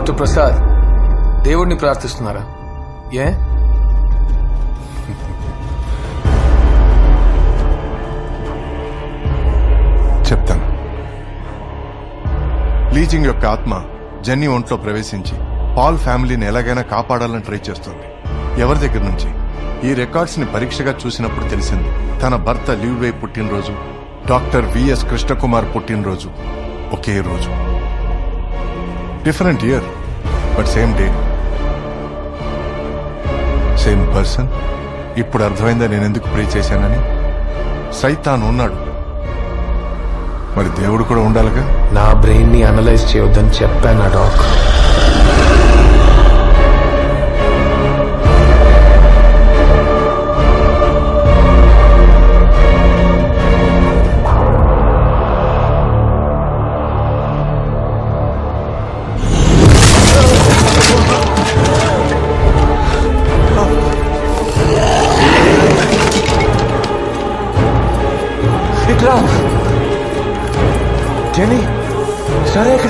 Doctor Prasad దేవుడిని ప్రార్థిస్తున్నారా ఏ చెప్తాను leasing యొక్క ఆత్మ జెన్నీ ఒంట్లో ప్రవేశించి పాల్ ఫ్యామిలీని ఎలాగైనా కాపాడాలని ట్రై చేస్తుంది ఎవరి దగ్గర నుంచి ఈ రికార్డ్స్ ని పరీక్షగా చూసినప్పుడు తెలిసింది తన భర్త లివ్వే పుట్టినరోజు డాక్టర్ విఎస్ కృష్ణకుమార్ పుట్టినరోజు ఒకే రోజు different year but same day same person ఇప్పుడు అర్థమైందా నేను ఎందుకు ప్రే చేశానని సైతాన్ ఉన్నాడు మరి దేవుడు కూడా ఉండాలిగా నా బ్రెయిన్ ని అనలైజ్ చేయొద్దని చెప్పాను ఆ డాక్ ఇట్లా జెనీ సరే ఇక్కడ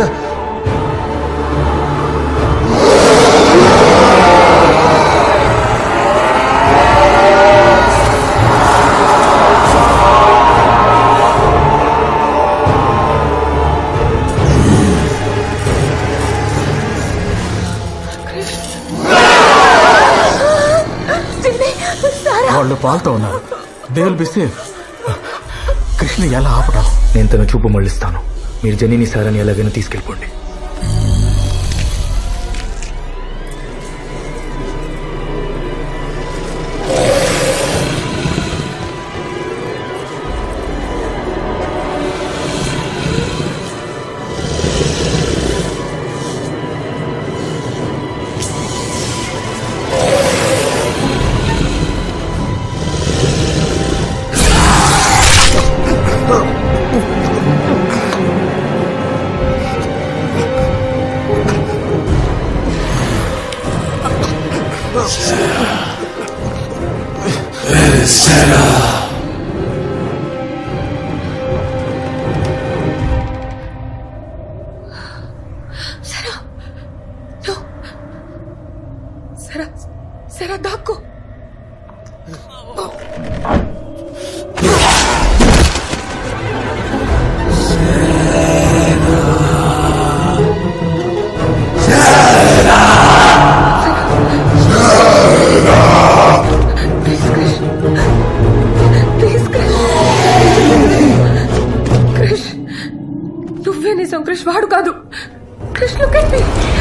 వాళ్ళు పాల్తో ఉన్నారు they will be safe Krishna ఎలా ఆపడం నేను తన చూపు మళ్ళిస్తాను మీరు జనీని సారాన్ని ఎలాగైనా తీసుకెళ్ళిపోండి సరా సరా దాక్కో ప్లీజ్ క్రిష్ క్రిష్ నువ్వే నిజం క్రిష్ వాడు కాదు క్రిష్ లుక్ ఎట్ మీ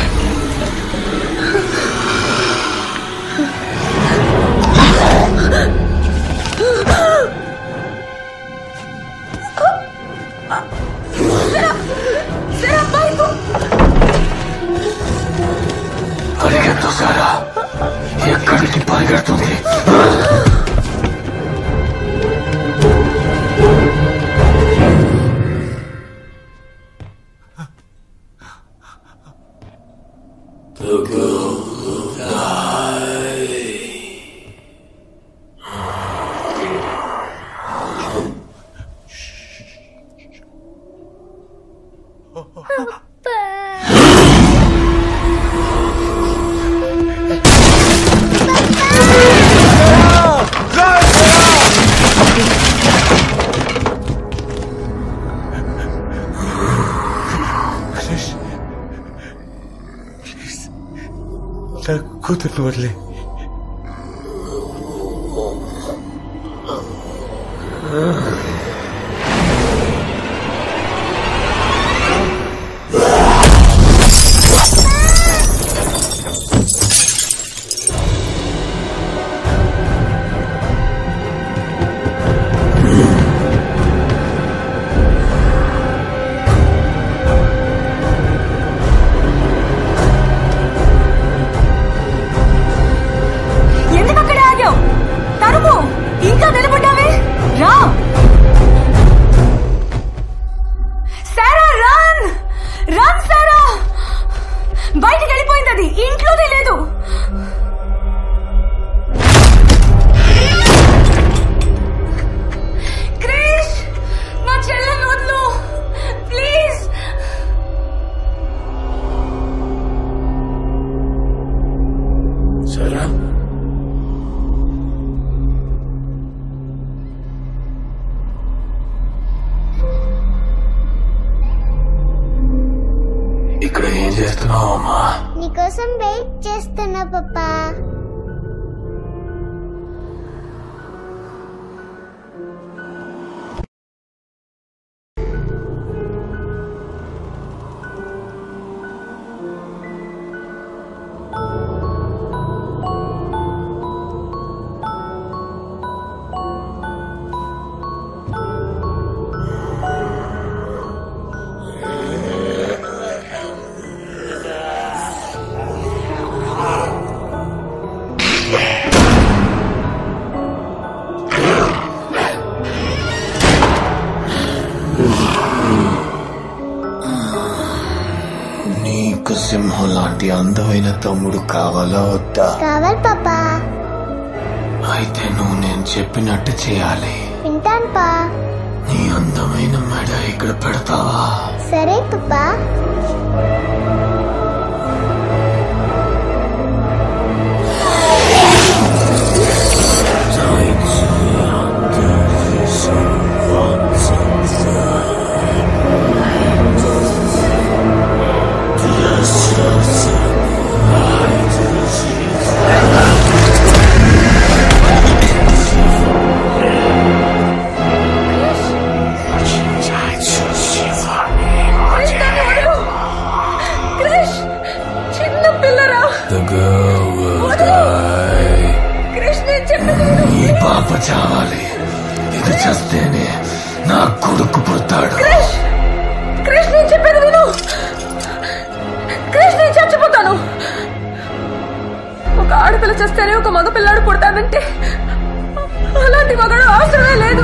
సరా బయటకు పరిగెత్తు సారా ఎక్కడికి పరిగెడుతుంది నా కూతుర్ని వదిలే ఎందుకు అక్కడే ఆగావు తరుము ఇంకా నిలబడ్డావే రా సారా రన్ రన్ సారా బయటికి వెళ్ళిపోయింది అది ఇంట్లోనే లేదు క్రిష్ నా చెల్లెలు వదులు ప్లీజ్ అమ్మా నీకోసం వెయిట్ చేస్తున్నా పప్పా నీకు సింహం లాంటి అందమైన తమ్ముడు కావాలా వద్దా కావాలి పప్పా అయితే నువ్వు నేను చెప్పినట్టు చేయాలి వింటాను పా నీ అందమైన మెడ ఇక్కడ పెడతావా సరే పప్పా క్రిష్ చిన్న పిల్లరా The girl will die. Krish నేను చెప్పేది విను. ఈ పాప చావాలి ఇది చస్తేనే నా కొడుకు పుడతాడు క్రిష్ క్రిష్ నేను చెప్పేది విను క్రిష్ నేను చచ్చిపోతాను ఒక ఆడపిల్ల చేస్తేనే ఒక మగ పిల్లాడు పుడతానంటే అలాంటి మగడు అవసరమే లేదు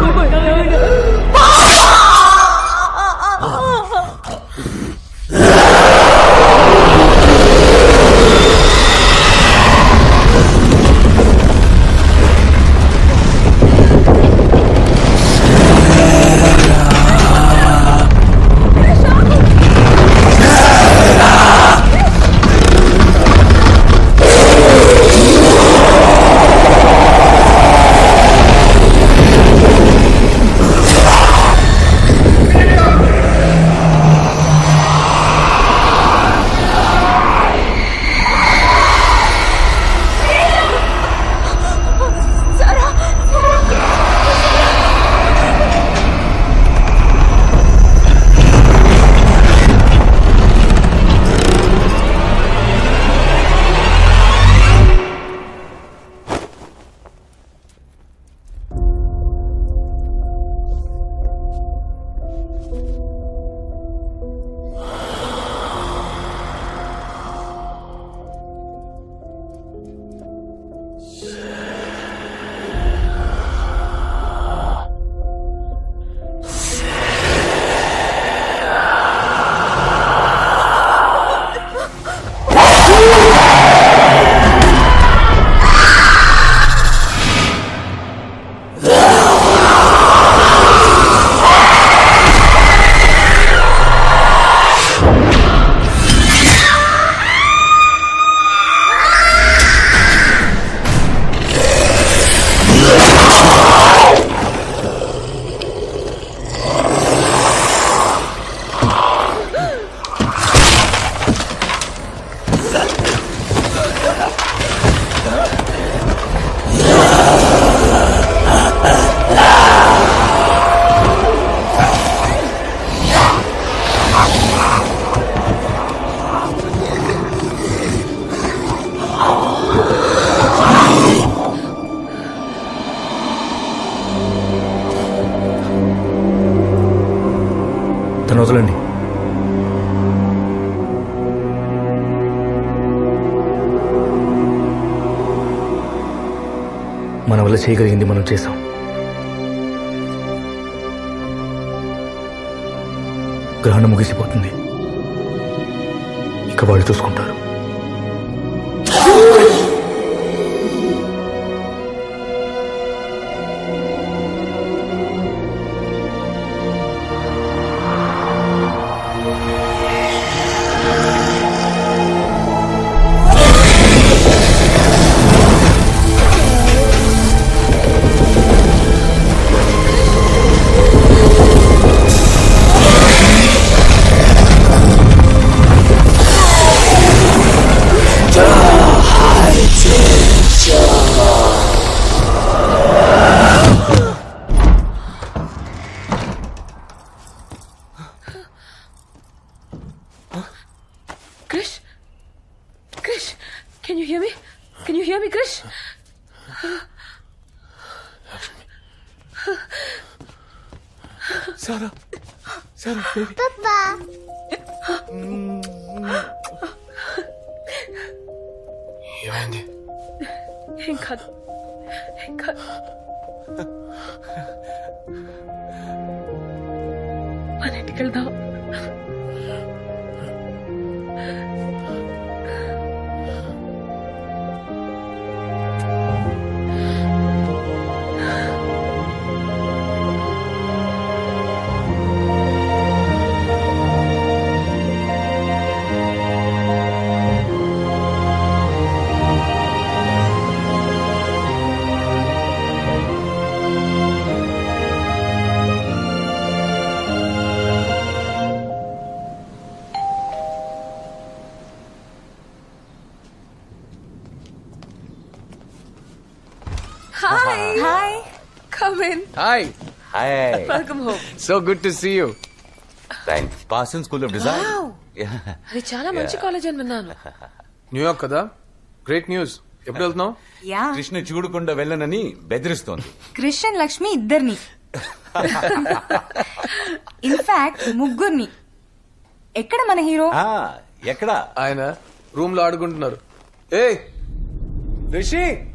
తను వదలండి మన వల్ల చేయగలిగింది మనం చేసాం గ్రహణం ముగిసిపోతుంది ఇక వాళ్ళు చూసుకుంటారు ఆ Krish can you hear me can you hear me Krish Sara Sara baby పాపా ఏమైంది ఏం కాదు ఏం కాదు మన ఇంటికి వెళ్దాం hi hi come in hi hi welcome home so good to see you thanks Parsons school of design అది చాలా మంచి కాలేజ్ అని విన్నాను న్యూయార్క్ కదా గ్రేట్ న్యూస్ ఎప్పుడు వెళ్తున్నావు యా కృష్ణ చూడకుండా వెళ్ళనని బెదిరిస్తోంది క్రిష్ అండ్ లక్ష్మి ఇద్దరిని ఇన్ఫాక్ట్ ముగ్గురిని ఎక్కడ మన హీరో ఆ, ఎక్కడ ఆయన రూమ్ లో ఆడుకుంటున్నారు ఏ రిషి